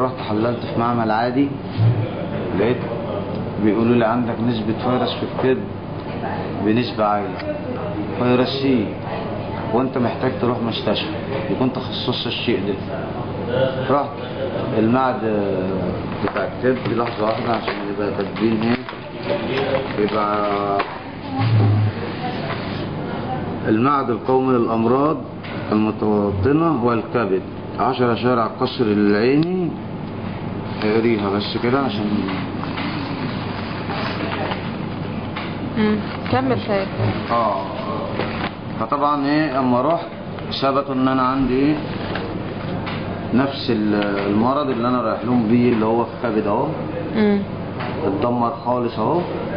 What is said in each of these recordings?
مرة رحت حللت في معمل عادي لقيت بيقولوا لي عندك نسبة فيروس في الكبد بنسبة عالية فيروس سي وانت محتاج تروح مستشفى يكون تخصص الشيء ده رحت المعد بتاع الكبد لحظة واحدة عشان يبقى كاتبين ايه يبقى المعهد القومي للأمراض المتوطنة والكبد عشرة شارع قصر العيني اقريها بس كده عشان مم. كمل طيب اه فطبعا ايه اما رحت ثبتوا ان انا عندي ايه نفس ال- المرض اللي انا رايح لهم بيه اللي هو الكبد اهو مم. اتدمر خالص اهو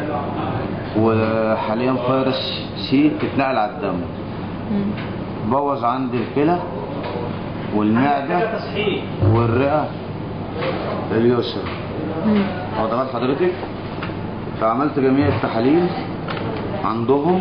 وحاليا فيروس سي اتنقل على الدم مم. بوظ عندي الكلى والمعدة والرئة اليسرى مم. واخد بال حضرتك فعملت جميع التحاليل عندهم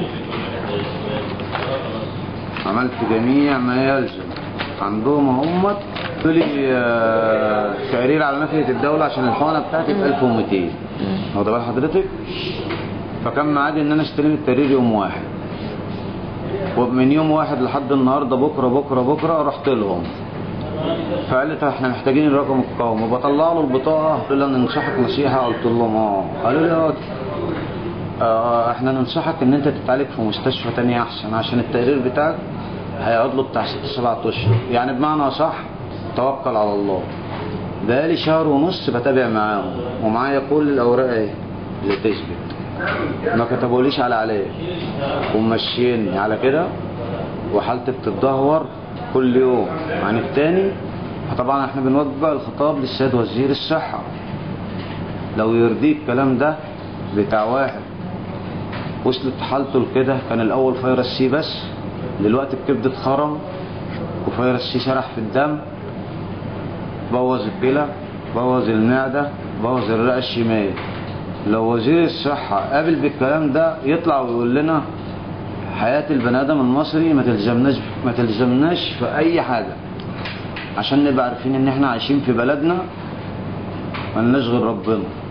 عملت جميع ما يلزم عندهم هم قالوا لي آه، تقرير على نفقة الدولة عشان الحقنة بتاعتي ب 1200 واخد بال حضرتك فكان معادي ان انا استلم التقرير يوم واحد ومن يوم واحد لحد النهارده بكره بكره بكره رحت لهم فقال لي طب احنا محتاجين الرقم القومي بطلع له البطاقه قلت له ننصحك نصيحه قلت لهم اه قالوا لي اه آه، احنا ننصحك ان انت تتعالج في مستشفى تاني احسن عشان التقرير بتاعك هيقعد له بتاع ست سبعة اشهر يعني بمعنى صح توكل على الله بقالي شهر ونص بتابع معاهم ومعايا كل الاوراق ايه اللي تثبت ما كتبوليش على عليه ومشيني على كده وحالتي بتتدهور كل يوم عن التاني فطبعا احنا بنوجه بقى الخطاب للسيد وزير الصحة لو يرضيك الكلام ده بتاع واحد وصلت حالته لكده كان الاول فيروس سي بس دلوقتي الكبد اتخرم وفيروس سي سرح في الدم بوظ الكلى بوظ المعدة بوظ الرئة الشمال لو وزير الصحة قابل بالكلام ده يطلع ويقول لنا حياة البني آدم المصري ما تلزمناش ما تلزمناش في أي حاجة عشان نبقى عارفين إن إحنا عايشين في بلدنا ملناش غير ربنا